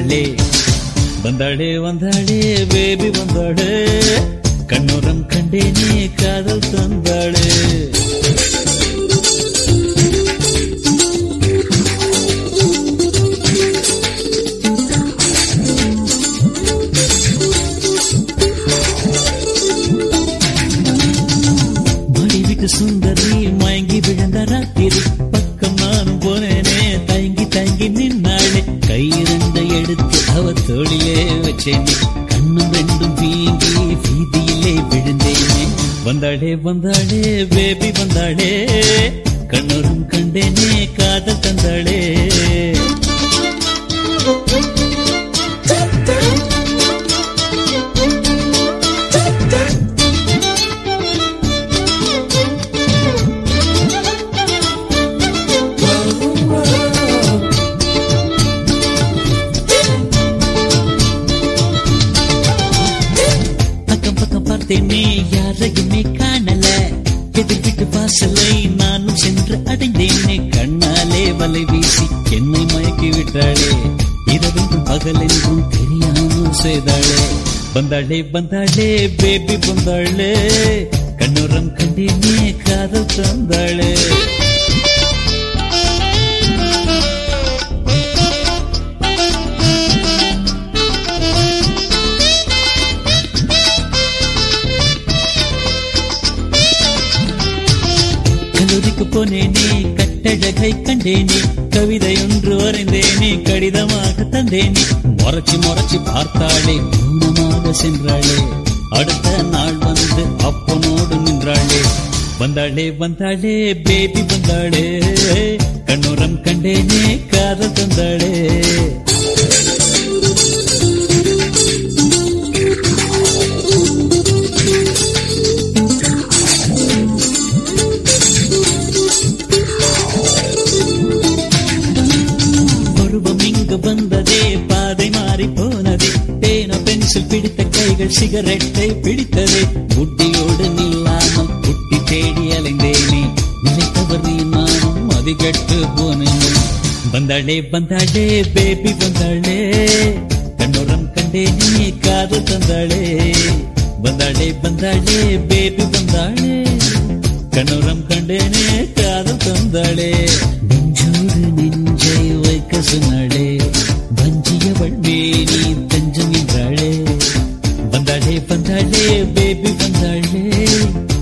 வந்தாளே வந்தாளே வந்தாளே பேபி வந்தாளே கண்ணுரம் கண்டேனே காதல் தந்தாளே மாடி வீட்டு சுந்தரி மயங்கி விழுந்த ராத்திரி பக்கம் நானும் போனேனே தயங்கி தயங்கி நின்னாளே கையிருந்த எடுத்து அவ தோளிலே வச்சேனே கண்ணும் ரெண்டும் வீங்கி வீதியிலே விழுந்தேனே வந்தாளே வந்தாளே பேபி வந்தாளே கண்ணுரம் கண்டேனே காதல் தந்தாளே பக்கம் பக்கம் பார்த்தேனே யாரையுமே காணல எதிர் வீட்டு வாசலை நானும் சென்று அடைந்தேனே கண்ணாலே வலை வீசி என்னை மயக்கி விட்டாளே இரவென்றும் பகலென்றும் தெரியாமல் செய்தாளே வந்தாளே வந்தாளே பேபி வந்தாளே கண்ணுரம் கண்டேனே காதல் தந்தாளே கல்லூரிக்கு போனேனே கட்டழகை கண்டேனே கவிதை ஒன்று வரைந்தேனே கடிதமாக தந்தேனே முறைச்சு முறைச்சு பார்த்தாளே மௌனமாக சென்றாளே அடுத்த நாள் வந்து அப்பனோடு நின்றாளே வந்தாளே வந்தாளே பேபி வந்தாளே கண்ணுரம் கண்டேனே காதல் தந்தாளே பருவம் இங்கு வந்ததே பாதை மாறி போனதே பேன பென்சில் பிடித்த கைகள் சிகரெட்டை பிடித்ததே புட்டியோடு நில்லாமல் புட்டி தேடி அலைந்தேனே நினைத்தவரி நானும் அதிகட்டு போனேனே வந்தாளே வந்தாளே பேபி வந்தாளே கண்ணுரம் கண்டேனே காதல் தந்தாளே வந்தாளே வந்தாளே பேபி வந்தாளே கண்ணுரம் கண்டேனே காதல் தந்தாளே நெஞ்சோடு நெஞ்சை வைக்க சொன்னாளே வஞ்சியவள் மேனி தஞ்சம் என்றாளே வந்தாளே வந்தாளே பேபி வந்தாளே